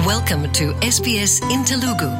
Welcome to SBS in Telugu.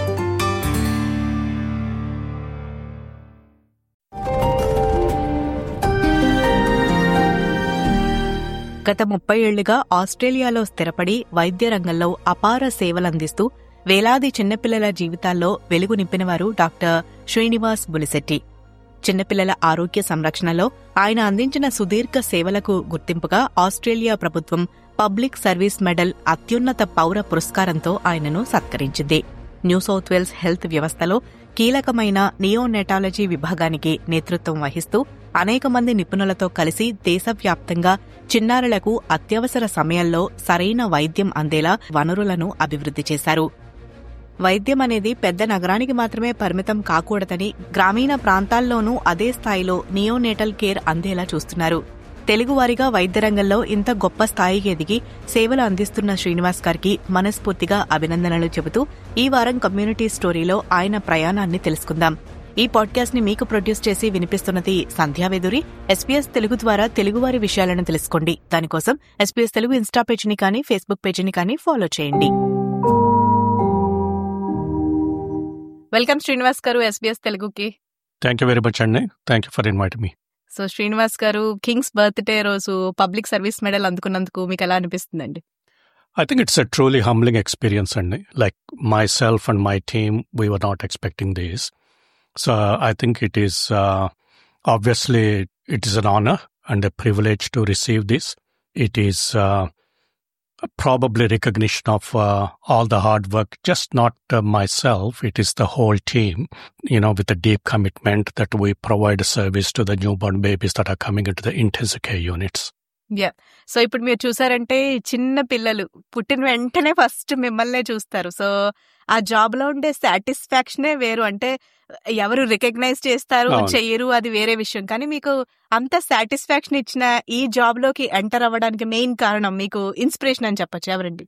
గత ముప్పై ఏళ్లుగా ఆస్ట్రేలియాలో స్థిరపడి వైద్య రంగంలో అపార సేవలందిస్తూ వేలాది చిన్నపిల్లల జీవితాల్లో వెలుగు నింపినవారు డాక్టర్ శ్రీనివాస్ బులిశెట్టి చిన్నపిల్లల ఆరోగ్య సంరక్షణలో ఆయన అందించిన సుదీర్ఘ సేవలకు గుర్తింపుగా ఆస్ట్రేలియా ప్రభుత్వం పబ్లిక్ సర్వీస్ మెడల్ అత్యున్నత పౌర పురస్కారంతో ఆయనను సత్కరించింది న్యూ సౌత్ వేల్స్ హెల్త్ వ్యవస్థలో కీలకమైన నియోనెటాలజీ విభాగానికి నేతృత్వం వహిస్తూ అనేక మంది నిపుణులతో కలిసి దేశవ్యాప్తంగా చిన్నారులకు అత్యవసర సమయంలో సరైన వైద్యం అందేలా వనరులను అభివృద్ధి చేశారు వైద్యం అనేది పెద్ద నగరానికి మాత్రమే పరిమితం కాకూడదని గ్రామీణ ప్రాంతాల్లోనూ అదే స్థాయిలో నియోనేటల్ కేర్ అందేలా చూస్తున్నారు తెలుగువారిగా వైద్య రంగంలో ఇంత గొప్ప స్థాయికి ఎదిగి సేవలు అందిస్తున్న శ్రీనివాస్ గారికి మనస్ఫూర్తిగా అభినందనలు చెబుతూ ఈ వారం కమ్యూనిటీ స్టోరీలో ఆయన ప్రయాణాన్ని తెలుసుకుందాం ఈ పాడ్కాస్ట్ ని మీకు ప్రొడ్యూస్ చేసి వినిపిస్తున్నది సంధ్యావేదురి ఎస్పీఎస్ తెలుగు ద్వారా తెలుగువారి విషయాలను తెలుసుకోండి దానికోసం ఎస్పీఎస్ తెలుగు ఇన్స్టా పేజీని కానీ ఫేస్బుక్ పేజీని కానీ ఫాలో చేయండి వెల్కమ్ శ్రీనివాస్ గారు ఎస్బీఎస్ తెలుగుకి థ్యాంక్ యూ వెరీ మచ్ అండి థ్యాంక్ యూ ఫర్ ఇన్వైట్ మీ so Srinivas garu king's birthday రోజు పబ్లిక్ సర్వీస్ మెడల్ అందుకున్నందుకు మీకు ఎలా అనిపిస్తుందండి I think it's a truly humbling experience, and like myself and my team, we were not expecting this. So I think it is uh, obviously it is an honor and a privilege to receive this. It is uh, probably recognition of uh, all the hard work, just not uh, myself. It is the whole team, you know, with the deep commitment that we provide a service to the newborn babies that are coming into the intensive care units. Yeah so ఇప్పుడు మీరు చూసారంటే చిన్న పిల్లలు పుట్టిన వెంటనే first మిమ్మల్నే చూస్తారు so ఆ జాబ్ లో ఉండే సాటిస్ఫాక్షనే వేరు అంటే ఎవరు రికగ్నైజ్ చేస్తారు అవును. చెయ్యరు అది వేరే విషయం కానీ మీకు అంత సాటిస్ఫాక్షన్ ఇచ్చిన ఈ జాబ్ లోకి ఎంటర్ అవ్వడానికి మెయిన్ కారణం మీకు ఇన్స్పిరేషన్ అని చెప్పొచ్చు ఎవరండి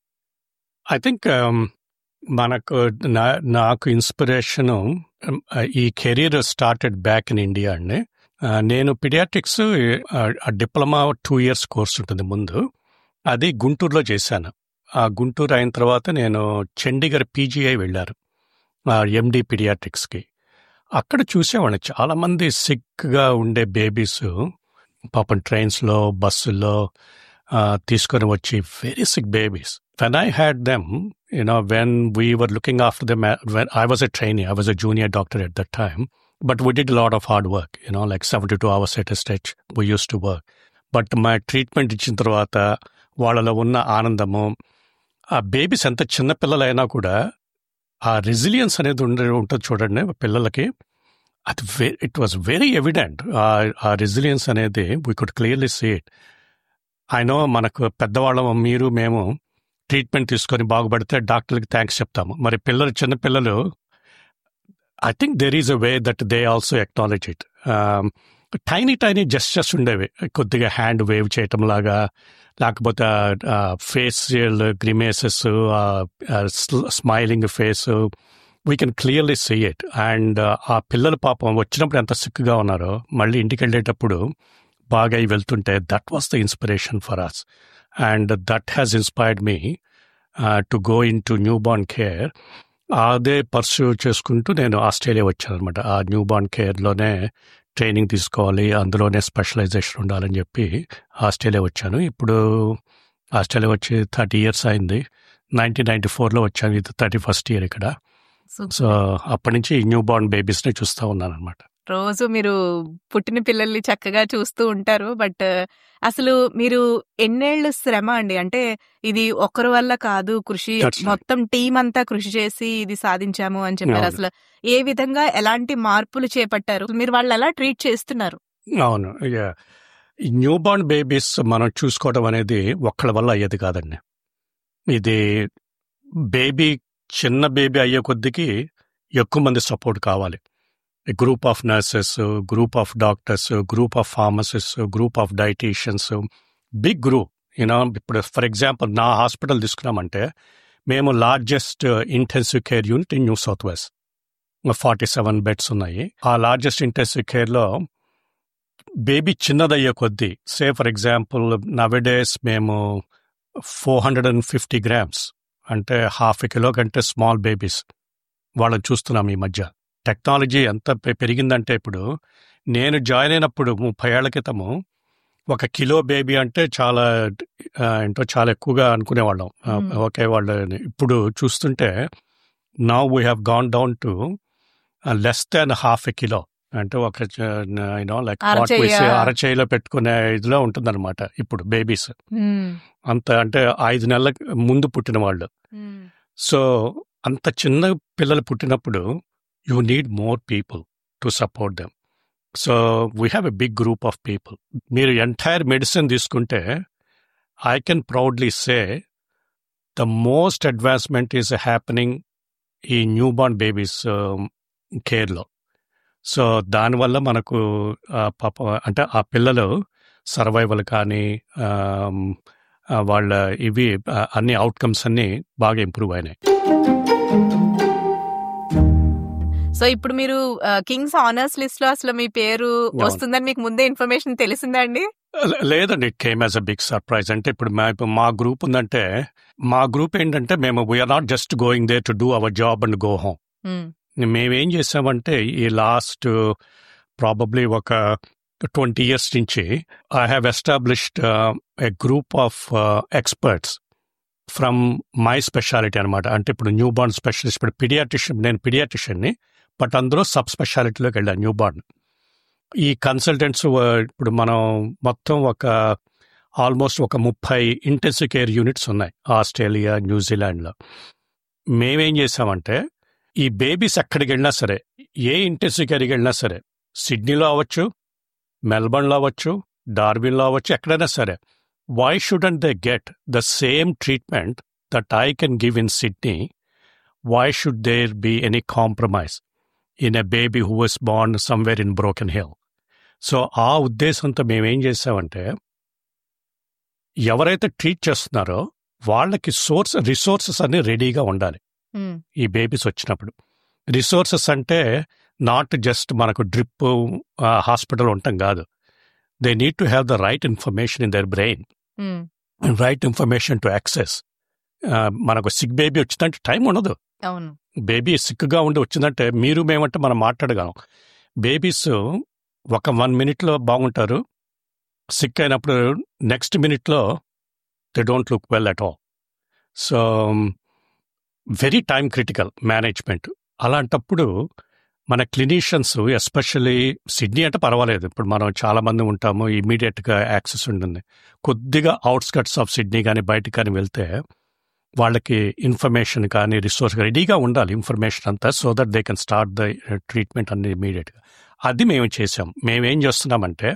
ఐ థింక్ మనకు నా- నాకు ఇన్స్పిరేషన్ ఈ career started back in India అండి Uh, నేను paediatrics diploma two years course ఉంటుంది ముందు అది గుంటూరులో చేశాను ఆ గుంటూరు అయిన తర్వాత నేను చండీగఢ్ పీజీఐ వెళ్ళారు ఎండి పిడియాట్రిక్స్కి అక్కడ చూసేవాడిని చాలా మంది సిక్గా ఉండే బేబీస్ పాపం ట్రైన్స్లో బస్సుల్లో uh, తీసుకొని వచ్చి very sick babies when I had them you know when we were looking after them when I was a trainee I was a junior doctor at that time but we did lot of hard work you know like seventy two hours at a stretch we use to work but మా treatment ఇచ్చిన తర్వాత వాళ్ళలో ఉన్న ఆనందము ఆ babies ఎంత చిన్న పిల్లలైనా కూడా ఆ రెసిలియన్స్ అనేది ఉండే ఉంటుంది చూడండి పిల్లలకి అది ఇట్ వాజ్ వెరీ ఎవిడెంట్ ఆ రెసిలియన్స్ అనేది we could clearly see it I know మనకు పెద్దవాళ్ళం మీరు మేము ట్రీట్మెంట్ తీసుకొని బాగుపడితే డాక్టర్కి థ్యాంక్స్ చెప్తాము మరి పిల్లలు చిన్న పిల్లలు I think there is a way that they also acknowledge it tiny tiny gestures ఉండేవి కొద్దిగా హ్యాండ్ వేవ్ చేయటం లాగా లేకపోతే facial grimaces smiling face we can clearly see it and ఆ పిల్లలు పాపం వచ్చినప్పుడు ఎంత సిక్గా ఉన్నారో మళ్ళీ ఇంటికి వెళ్ళేటప్పుడు బాగా అయి వెళ్తుంటే that was the inspiration for us and that has inspired me to go into newborn care అదే పర్సూ చేసుకుంటూ నేను ఆస్ట్రేలియా వచ్చాను అనమాట ఆ న్యూ బార్న్ కేర్లోనే ట్రైనింగ్ తీసుకోవాలి అందులోనే స్పెషలైజేషన్ ఉండాలని చెప్పి ఆస్ట్రేలియా వచ్చాను ఇప్పుడు ఆస్ట్రేలియా వచ్చి థర్టీ ఇయర్స్ అయింది నైన్టీన్ నైన్టీ ఫోర్లో వచ్చాను ఇది థర్టీ ఫస్ట్ ఇయర్ ఇక్కడ సో అప్పటి నుంచి న్యూ బార్న్ బేబీస్ని చూస్తూ ఉన్నాను అనమాట రోజు మీరు పుట్టిన పిల్లల్ని చక్కగా చూస్తూ ఉంటారు బట్ అసలు మీరు ఎన్నేళ్ళు శ్రమ అండి అంటే ఇది ఒకరి వల్ల కాదు కృషి That's right. మొత్తం టీం అంతా కృషి చేసి ఇది సాధించాము అని చెప్పారు అవును. అసలు ఏ విధంగా ఎలాంటి మార్పులు చేపట్టారు మీరు వాళ్ళు ఎలా ట్రీట్ చేస్తున్నారు అవును యా. ఈ న్యూ బార్న్ బేబీస్ మనం చూసుకోవడం అనేది ఒక్కళ్ళ వల్ల అయ్యేది కాదండి ఇది బేబీ చిన్న బేబీ అయ్యే కొద్దికి ఎక్కువ మంది సపోర్ట్ కావాలి group of nurses group of doctors group of pharmacist group of dietitians big group you know ఇప్పుడు ఫర్ ఎగ్జాంపుల్ నా హాస్పిటల్ తీసుకున్నామంటే మేము largest intensive care unit in New South West forty seven beds ఉన్నాయి ఆ లార్జెస్ట్ ఇంటెన్సివ్ కేర్లో baby చిన్నదయ్యే కొద్దీ say for example nowadays మేము four hundred and fifty grams అంటే హాఫ్ ఎ కిలో కంటే స్మాల్ బేబీస్ వాళ్ళని చూస్తున్నాం ఈ మధ్య టెక్నాలజీ ఎంత పె- పెరిగిందంటే ఇప్పుడు నేను జాయిన్ అయినప్పుడు ముప్పై ఏళ్ల క్రితము ఒక కిలో బేబీ అంటే చాలా ఆ, ఏంటో చాలా ఎక్కువగా అనుకునేవాళ్ళం ఆ, Hmm. ఓకే వాళ్ళు ఇప్పుడు చూస్తుంటే నా we have gone down to less than half a kilo అంటే ఒక యూనో లైక్ అరచెయ్య. అరచేయిలో పెట్టుకునే ఇదిలో ఉంటుందన్నమాట ఇప్పుడు బేబీస్ మ్మ్. అంత అంటే ఐదు నెలల ముందు పుట్టిన వాళ్ళు మ్మ్. సో అంత చిన్న పిల్లలు పుట్టినప్పుడు you need more people to support them so we have a big group of people మీరు ఎంటైర్ మెడిసిన్ తీసుకుంటే I can proudly say the most advancement is happening ఈ న్యూ బార్న్ బేబీస్ కేర్లో సో దానివల్ల మనకు ఆ పాప అంటే ఆ పిల్లలు సర్వైవల్ కానీ ఆమ్, ఆ వాళ్ళ ఇవి ఆ, అన్ని అవుట్కమ్స్ అన్ని బాగా ఇంప్రూవ్ అయినాయి సో ఇప్పుడు మీరు కింగ్స్ ఆనర్స్ లిస్ట్ లో అసలు మీ పేరు అవును. వస్తుందని మీకు ముందే ఇన్ఫర్మేషన్ తెలిసిందా అండి లే- లేదండి it came as a big surprise అంటే ఇప్పుడు మా ఇప్పుడు మా గ్రూప్ ఉందంటే మా గ్రూప్ ఏంటంటే మేము we are not just going they to do our job and go home hmm. మేమేం చేసామంటే ఈ లాస్ట్ ప్రాబబ్లీ ఒక ట్వంటీ ఇయర్స్ నుంచి I have established a group of experts from my speciality అనమాట అంటే ఇప్పుడు న్యూ బార్న్ స్పెషలిస్ట్ ఇప్పుడు పిడియాట్రిషియన్ నేను పిడియాట్రిషియన్ని బట్ అందులో సబ్ స్పెషాలిటీలోకి వెళ్ళాను న్యూ బార్న్ ఈ కన్సల్టెంట్స్ ఇప్పుడు మనం మొత్తం ఒక ఆల్మోస్ట్ ఒక ముప్పై ఇంటెన్సివ్ కేర్ యూనిట్స్ ఉన్నాయి ఆస్ట్రేలియా న్యూజిలాండ్లో మేమేం చేసామంటే ఈ బేబీస్ ఎక్కడికి వెళ్ళినా సరే ఏ ఇంటెన్సివ్ కేర్కి వెళ్ళినా సరే సిడ్నీలో అవ్వచ్చు మెల్బర్న్లో అవ్వచ్చు డార్విన్లో అవ్వచ్చు ఎక్కడైనా సరే why shouldn't they get the same treatment that I can give in Sydney why should there be any compromise in a baby who is బాండ్ somewhere in Broken Hill so ఆ ఉద్దేశంతో మేమేం చేసామంటే ఎవరైతే ట్రీట్ చేస్తున్నారో వాళ్ళకి సోర్స్ రిసోర్సెస్ అన్ని రెడీగా ఉండాలి మ్మ్. ఈ బేబీస్ వచ్చినప్పుడు రిసోర్సెస్ అంటే నాట్ జస్ట్ మనకు డ్రిప్ హాస్పిటల్ ఉండటం కాదు they need to have the right information in their brain hmm. Right information to access మనకు సిక్ బేబీ వచ్చిందంటే టైం ఉండదు అవును బేబీ సిక్గా ఉండి వచ్చిందంటే మీరు మేమంటే మనం మాట్లాడగలం బేబీస్ ఒక వన్ మినిట్లో బాగుంటారు సిక్ అయినప్పుడు నెక్స్ట్ మినిట్లో they don't look well at all so very time critical management అలాంటప్పుడు మన క్లినీషియన్స్ ఎస్పెషల్లీ సిడ్నీ అంటే పర్వాలేదు ఇప్పుడు మనం చాలా మంది ఉంటాము ఇమీడియట్గా యాక్సెస్ ఉంటుంది కొద్దిగా అవుట్స్కట్స్ ఆఫ్ సిడ్నీ కానీ బయటకు కానీ వెళ్తే వాళ్ళకి ఇన్ఫర్మేషన్ కానీ రిసోర్స్ రెడీగా ఉండాలి ఇన్ఫర్మేషన్ అంతా so that they can start the treatment అన్ని ఇమీడియట్గా అది మేము చేసాం మేమేం చేస్తున్నామంటే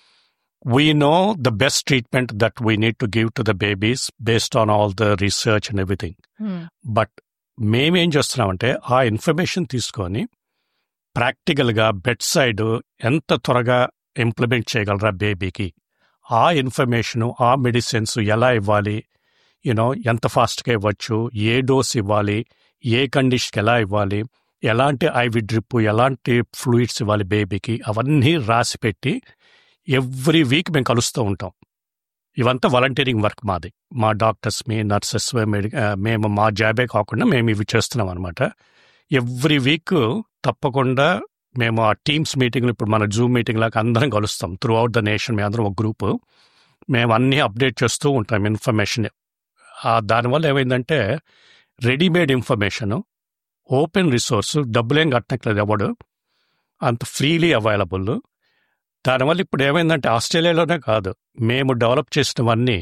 we know the best treatment that we need to give to the babies based on all the research and everything hmm. But మేమేం చేస్తున్నామంటే ఆ ఇన్ఫర్మేషన్ తీసుకొని ప్రాక్టికల్గా బెడ్ సైడ్ ఎంత త్వరగా ఇంప్లిమెంట్ చేయగలరా బేబీకి ఆ ఇన్ఫర్మేషను ఆ మెడిసిన్స్ ఎలా ఇవ్వాలి యూనో ఎంత ఫాస్ట్గా ఇవ్వచ్చు ఏ డోస్ ఇవ్వాలి ఏ కండిషన్కి ఎలా ఇవ్వాలి ఎలాంటి ఐవి డ్రిప్ ఎలాంటి ఫ్లూయిడ్స్ ఇవ్వాలి బేబీకి అవన్నీ రాసి పెట్టి ఎవ్రీ వీక్ మేము కలుస్తూ ఉంటాం ఇవంతా వాలంటీరింగ్ వర్క్ మాది మా డాక్టర్స్ మీ నర్సెస్ మెడి- ఆ, మేము మా జాబే కాకుండా మేము ఇవి చేస్తున్నాం అనమాట ఎవ్రీ వీక్ తప్పకుండా మేము ఆ టీమ్స్ మీటింగ్లు ఇప్పుడు మన జూమ్ మీటింగ్ లాగా అందరం కలుస్తాం త్రూ అవుట్ ద నేషన్ మేము అందరం ఒక గ్రూప్ మేము అన్నీ అప్డేట్ చేస్తూ ఉంటాం ఇన్ఫర్మేషన్ ఆ దానివల్ల ఏమైందంటే రెడీమేడ్ ఇన్ఫర్మేషన్ ఓపెన్ రిసోర్స్ డబ్బులేం కట్టనట్లేదు ఎవడు అంత ఫ్రీలీ అవైలబుల్ దానివల్ల ఇప్పుడు ఏమైందంటే ఆస్ట్రేలియాలోనే కాదు మేము డెవలప్ చేసినవన్నీ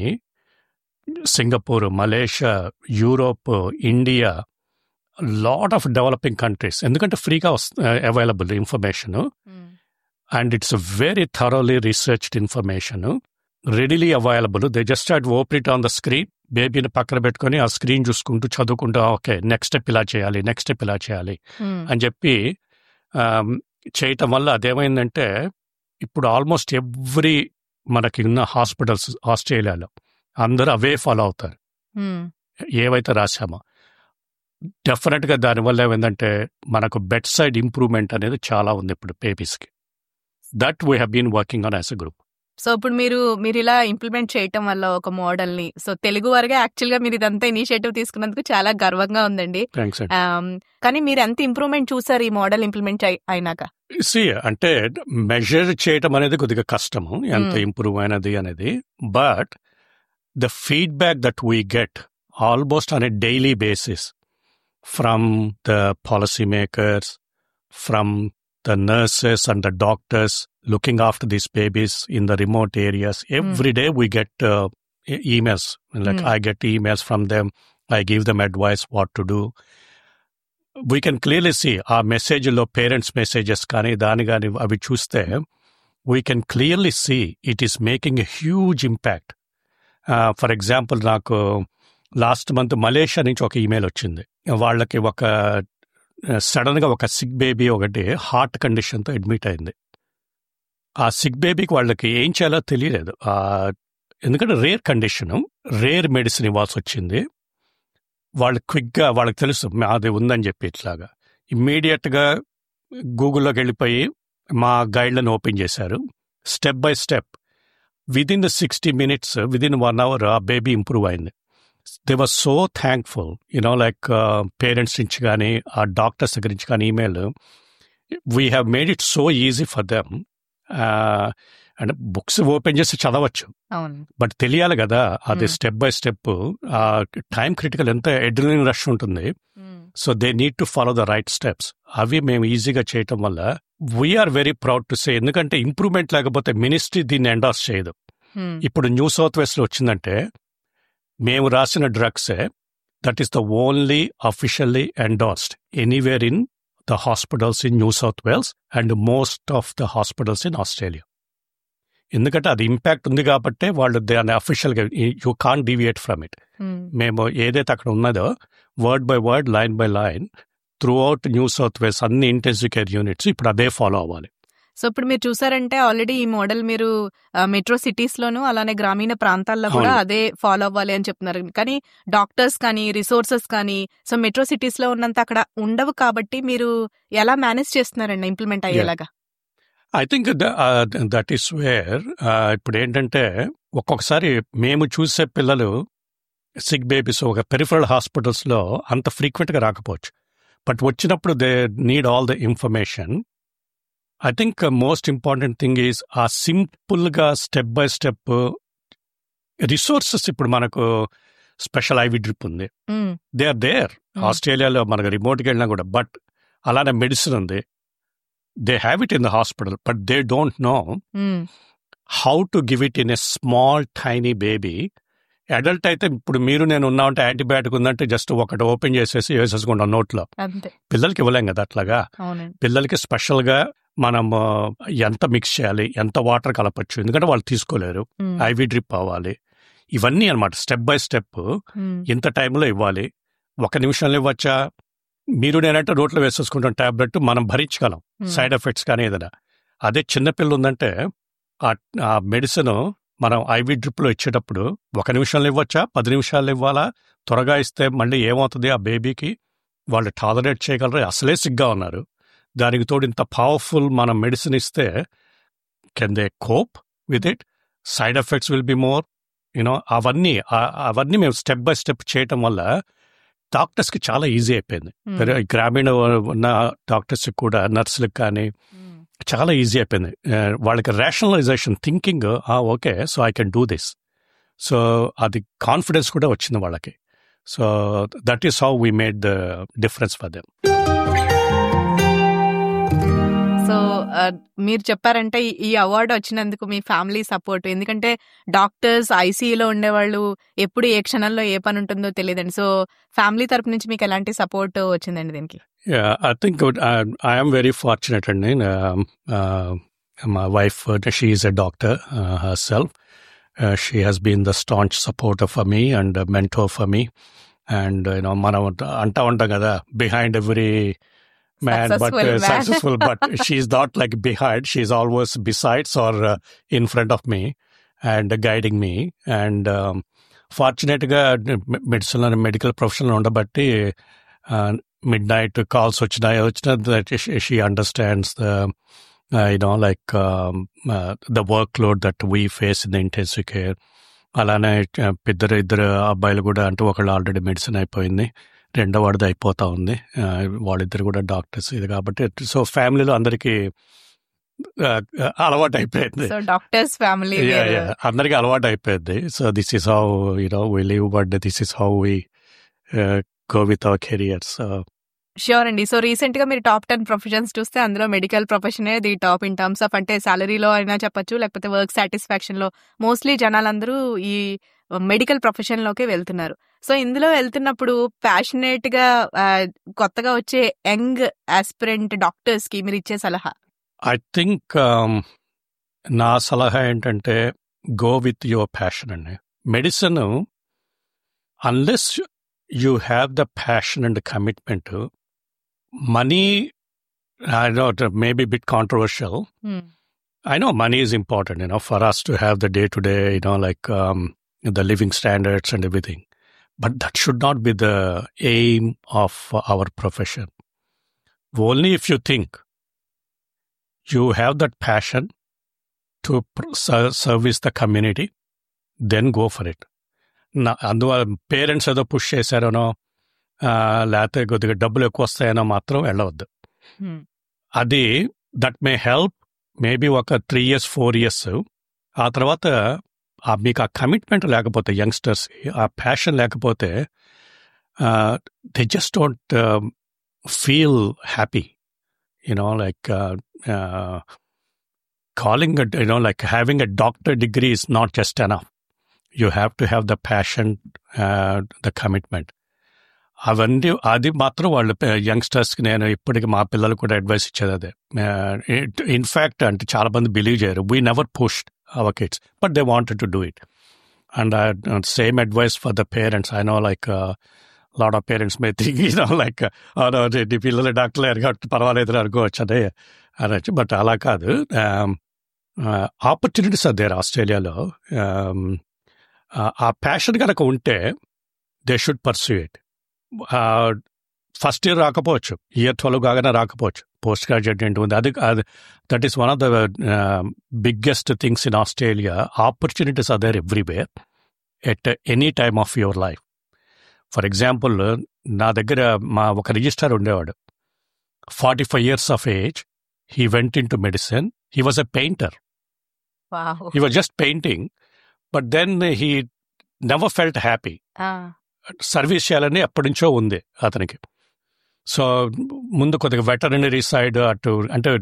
Singapore Malaysia Europe India lot of developing countries ఎందుకంటే ఫ్రీగా available information hmm. And it's very thoroughly researched information readily available they just at open it on the screen బేబీని పక్కన పెట్టుకొని ఆ స్క్రీన్ చూసుకుంటూ చదువుకుంటూ ఓకే నెక్స్ట్ స్టెప్ ఇలా చేయాలి నెక్స్ట్ స్టెప్ ఇలా చేయాలి మ్మ్. అని చెప్పి ఆమ్, చేయటం వల్ల అదేమైందంటే ఇప్పుడు ఆల్మోస్ట్ ఎవ్రీ మనకి ఉన్న హాస్పిటల్స్ ఆస్ట్రేలియాలో అందరూ అవే ఫాలో అవుతారు మ్మ్. ఏవైతే రాశామో డెఫినెట్గా దానివల్ల ఏమైందంటే మనకు బెడ్ సైడ్ ఇంప్రూవ్మెంట్ అనేది చాలా ఉంది ఇప్పుడు బేబీస్కి that we have been working on as a group so ఇప్పుడు మీరు మీరు ఇలా ఇంప్లిమెంట్ చేయటం వల్ల ఒక మోడల్ ని సో తెలుగు వారిగా యాక్చువల్ గా మీరు ఇదంతా ఇనిషియేటివ్ తీసుకున్నందుకు చాలా గర్వంగా ఉందండి థ్యాంక్స్ అండి Um, కానీ మీరు ఎంత ఇంప్రూవ్మెంట్ చూసారు ఈ మోడల్ ఇంప్లిమెంట్ అయినాక సి అంటే మెజర్ చేయటం అనేది కొద్దిగా కష్టము ఎంత Hmm. ఇంప్రూవ్ అయినది అనేది but the feedback that we get almost on a daily basis from the policy makers from the nurses and the doctors looking after these babies in the remote areas every day we get emails like Hmm. i get emails from them i give them advice what to do we can clearly see ఆ మెసేజ్లో parents messages కానీ దాని కానీ అవి చూస్తే we can clearly see it is making a huge impact for example నాకు last month Malaysia నుంచి ఒక ఈమెయిల్ వచ్చింది వాళ్ళకి ఒక సడన్ గా ఒక సిక్ బేబీ ఒకటి హార్ట్ కండిషన్తో అడ్మిట్ అయింది ఆ సిక్ బేబీకి వాళ్ళకి ఏం చేయాలో తెలియలేదు ఆ ఎందుకంటే రేర్ కండిషన్ రేర్ మెడిసిన్ ఇవ్వాల్సి వచ్చింది వాళ్ళు క్విక్గా వాళ్ళకి తెలుసు అది ఉందని చెప్పి ఇట్లాగా ఇమ్మీడియట్ గా గూగుల్లోకి వెళ్ళిపోయి మా గైడ్లను ఓపెన్ చేశారు step by step within the sixty minutes within one hour ఆ బేబీ ఇంప్రూవ్ అయింది they was so thankful you know like parents నుంచి కానీ ఆ డాక్టర్స్ దగ్గర నుంచి కానీ email we have made it so easy for them అంటే books open చేసి చదవచ్చు అవును బట్ తెలియాలి కదా అది Hmm. స్టెప్ బై స్టెప్ ఆ టైం క్రిటికల్ ఎంత ఎడ్రిలిన్ రష్ ఉంటుంది so they need to follow the right steps అవి మేము ఈజీగా చేయటం వల్ల we are very proud to say ఎందుకంటే ఇంప్రూవ్మెంట్ లేకపోతే మినిస్ట్రీ దీన్ని ఎండార్స్ చేయదు ఇప్పుడు న్యూ సౌత్ వెస్ట్ లో వచ్చిందంటే మేము రాసిన డ్రగ్సే that is the only officially endorsed anywhere in the hospitals in New South Wales and most of the hospitals in Australia ఎందుకంటే అది ఇంపాక్ట్ ఉంది కాబట్టే వాళ్ళు దాన్ని అఫీషియల్గా you can deviate from it మేము ఏదైతే అక్కడ ఉన్నదో word by word line by line throughout New South Wales అన్ని ఇంటెన్సివ్ కేర్ యూనిట్స్ ఇప్పుడు అదే ఫాలో అవ్వాలి సో ఇప్పుడు మీరు చూసారంటే ఆల్రెడీ ఈ మోడల్ మీరు మెట్రో సిటీస్ లోను అలానే గ్రామీణ ప్రాంతాల్లో కూడా అవును. అదే ఫాలో అవ్వాలి అని చెప్తున్నారు కానీ డాక్టర్స్ కానీ రిసోర్సెస్ కానీ సో మెట్రో సిటీస్ లో ఉన్నంత అక్కడ ఉండవు కాబట్టి మీరు ఎలా మేనేజ్ చేస్తున్నారండి ఇంప్లిమెంట్ అయ్యేలాగా I think that is where ఇప్పుడు ఏంటంటే ఒక్కొక్కసారి మేము చూసే పిల్లలు సిక్ బేబీస్ ఒక పెరిఫరల్ హాస్పిటల్స్ లో అంత ఫ్రీక్వెంట్ గా రాకపోవచ్చు బట్ వచ్చినప్పుడు they need all the information I think most important thing is ఆ సింపుల్ గా స్టెప్ బై స్టెప్ రిసోర్సెస్ ఇప్పుడు మనకు స్పెషల్ ఐవి డ్రిప్ ఉంది hmm. They are there Hmm. ఆస్ట్రేలియాలో మనకు రిమోట్కి వెళ్ళినా కూడా బట్ అలానే మెడిసిన్ ఉంది they have it in the hospital but they don't know hmm. How to give it in a small tiny baby adult అయితే ఇప్పుడు మీరు నేను ఉన్నామంటే యాంటీబయాటిక్ ఉందంటే జస్ట్ ఒకటి ఓపెన్ చేసేసి వేసేసుకుంటాం నోట్లో అంతే పిల్లలకి ఇవ్వలేం కదా అట్లాగా అవునండి పిల్లలకి స్పెషల్ గా మనం ఆ, ఎంత మిక్స్ చేయాలి ఎంత వాటర్ కలపచ్చు ఎందుకంటే వాళ్ళు తీసుకోలేరు మ్మ్. ఐవి డ్రిప్ అవ్వాలి ఇవన్నీ అన్నమాట స్టెప్ బై స్టెప్ మ్మ్. ఇంత టైంలో ఇవ్వాలి ఒక నిమిషంలో ఇవ్వచ్చా మీరు నేనంటే రోట్లో వేసేసుకుంటాం టాబ్లెట్ మనం భరించగలం మ్మ్. సైడ్ ఎఫెక్ట్స్ కానీ ఏదైనా అదే చిన్నపిల్ల ఉందంటే ఆ- ఆ మెడిసిన్ మనం ఐవి డ్రిప్ లో ఇచ్చేటప్పుడు ఒక నిమిషంలో ఇవ్వచ్చా పది నిమిషాలు ఇవ్వాలా త్వరగా ఇస్తే మళ్ళీ ఏమవుతుంది ఆ బేబీకి వాళ్ళు టాలరేట్ చేయగలరు అసలే సిగ్గా ఉన్నారు దానికి తోడు ఇంత పవర్ఫుల్ మనం మెడిసిన్ ఇస్తే can they cope with it side effects will be more you know అవన్నీ ఆ- అవన్నీ మేము స్టెప్ బై స్టెప్ చేయటం వల్ల డాక్టర్స్ కి చాలా ఈజీ అయిపోయింది మ్మ్. వేరే గ్రామీణ ఉన్న డాక్టర్స్ కూడా నర్సులకు కానీ మ్మ్. చాలా ఈజీ అయిపోయింది ఆ, వాళ్ళకి rationalisation thinking okay so I can do this so అది కాన్ఫిడెన్స్ కూడా వచ్చింది వాళ్ళకి so that is how we made the difference for them so ఆ, మీరు చెప్పారంటే ఈ- ఈ అవార్డు వచ్చినందుకు మీ ఫ్యామిలీ సపోర్ట్ ఎందుకంటే డాక్టర్స్ ఐసీయూలో ఉండేవాళ్ళు ఎప్పుడు ఏ క్షణంలో ఏ పని ఉంటుందో తెలియదండి సో ఫ్యామిలీ తరపు నుంచి మీకు ఎలాంటి సపోర్ట్ వచ్చిందండి దీనికి Yeah, I think uh, I am very fortunate, and um, uh, my wife, uh, she is a doctor uh, herself. Uh, she has been the staunch supporter for me and a mentor for me. And uh, you know, మనం అంటా ఉంటాం కదా behind every man, but Successful uh, man. successful, but she's not like behind. She's always besides or uh, in front of me and guiding me. And um, fortunate గా medicine medical profession ఉండబట్టి midnight calls వచ్చినాయి వచ్చిన that she understands the you know, like um, uh, the workload that we face in the intensive care. అలానే uh, ఇద్దరు ఇద్దరు అబ్బాయిలు కూడా అంటే ఒకళ్ళు ఆల్రెడీ మెడిసిన్ అయిపోయింది రెండో వాడిది అయిపోతా ఉంది Uh, వాళ్ళిద్దరు కూడా డాక్టర్స్ ఇది కాబట్టి సో ఫ్యామిలీలో అందరికీ uh, అలవాటు అయిపోయింది so doctors family Yeah, yeah. అందరికీ అలవాటు అయిపోయింది so this is how you know we live but this is how we go with our careers sure అండి సో రీసెంట్ గా మీరు టాప్ టెన్ ప్రొఫెషన్స్ చూస్తే అందులో medical profession the top in terms of అంటే సాలరీలో అయినా చెప్పొచ్చు లేకపోతే వర్క్ సాటిస్ఫాక్షన్ లో మోస్ట్లీ జనాలందరూ ఈ మెడికల్ ప్రొఫెషన్ లోకే వెళ్తున్నారు సో ఇందులో వెళ్తున్నప్పుడు ప్యాషనేట్ గా ఆ, కొత్తగా వచ్చే యంగ్ ఆస్పిరెంట్ డాక్టర్స్ కి మీరు ఇచ్చే సలహా ఐ థింక్ నా సలహా ఏంటంటే గో విత్ యువర్ ప్యాషన్ అండి medicine unless you have the passion and commitment money I know maybe bit controversial I know money is important, you know, for us to have the day to day, you know, like um, the living standards and everything. But that should not be the aim of our profession. Only if you think you have that passion to pr- ser- service the community, then go for it. నా అందువల్ల parents ఏదో push చేశారనో ఆ, లేకపోతే కొద్దిగా డబ్బులు ఎక్కువ వస్తాయనో మాత్రం వెళ్ళవద్దు అది దట్ మే హెల్ప్ మేబీ ఒక త్రీ ఇయర్స్ ఫోర్ ఇయర్స్ ఆ తర్వాత ఆ మీకు ఆ కమిట్మెంట్ లేకపోతే యంగ్స్టర్స్ ఆ ప్యాషన్ లేకపోతే they just don't feel happy you know like calling a you know like having a doctor degree is not just enough you have to have the passion uh, the commitment అవన్నీ అది మాత్రం వాళ్ళు యంగ్స్టర్స్కి నేను ఇప్పటికి మా పిల్లలు కూడా అడ్వైస్ ఇచ్చేది అదే ఇన్ఫ్యాక్ట్ అంటే చాలా మంది బిలీవ్ చేయరు we never pushed our kids but they wanted to do it and same advice for the parents I know like lot of parents may think you know like నీ పిల్లలు డాక్టర్లు ఎరగట్టు పర్వాలేదు అనుకోవచ్చు అదే అనొచ్చు బట్ అలా కాదు ఆపర్చునిటీస్ అదేరు ఆస్ట్రేలియాలో Um, ఆ- ఆ ప్యాషన్ కనుక ఉంటే they should pursue it first year రాకపోవచ్చు ఇయర్ ట్వెల్వ్ కాగానే రాకపోవచ్చు పోస్ట్ గ్రాడ్యుయేట్ ఏంటి ఉంది అది అది that is one of the biggest things in Australia opportunities are there everywhere at any time of your life for example నా దగ్గర మా ఒక రిజిస్టర్ ఉండేవాడు forty five years of age he went in to medicine he was a painter he was just painting but then he never felt happy service చేయాలని ఎప్పటి నుంచో ఉంది అతనికి సో ముందు కొద్దిగా వెటర్నరీ సైడ్ అటు అంటే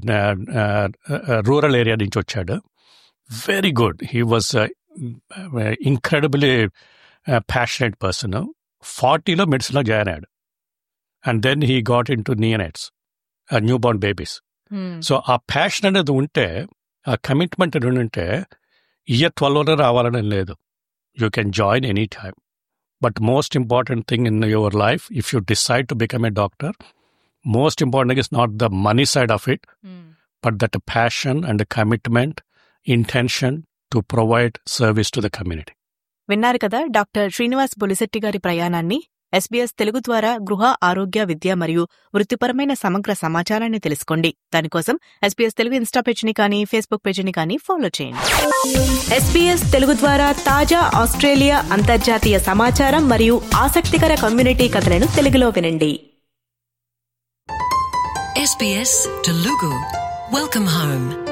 రూరల్ ఏరియా నుంచి వచ్చాడు very good he was incredibly passionate person ఫార్టీలో మెడిసిన్లో జాయిన్ అయ్యాడు and then he got in to neonates newborn babies so ఆ ప్యాషన్ అనేది ఉంటే ఆ కమిట్మెంట్ ఉంటే ఇయర్ ట్వెల్వ్లో రావాలని లేదు you can join any time but most important thing in your life if you decide to become a doctor most important is not the money side of it but that passion and commitment intention to provide service to the community విన్నారు కదా doctor Srinivas Bolisetti గారి ప్రయాణాన్ని SBS Telugu ద్వారా గృహ ఆరోగ్య విద్య మరియు వృత్తిపరమైన సమగ్ర సమాచారాన్ని తెలుసుకోండి దానికోసం ఎస్బీఎస్ తెలుగు ఇన్స్టా పేజీని కానీ ఫేస్బుక్ పేజీని కానీ ఫాలో చేయండి ఎస్బీఎస్ తెలుగు ద్వారా తాజా ఆస్ట్రేలియా అంతర్జాతీయ సమాచారం మరియు ఆసక్తికర కమ్యూనిటీ కథలను తెలుగులో వినండి SBS Telugu. Welcome home.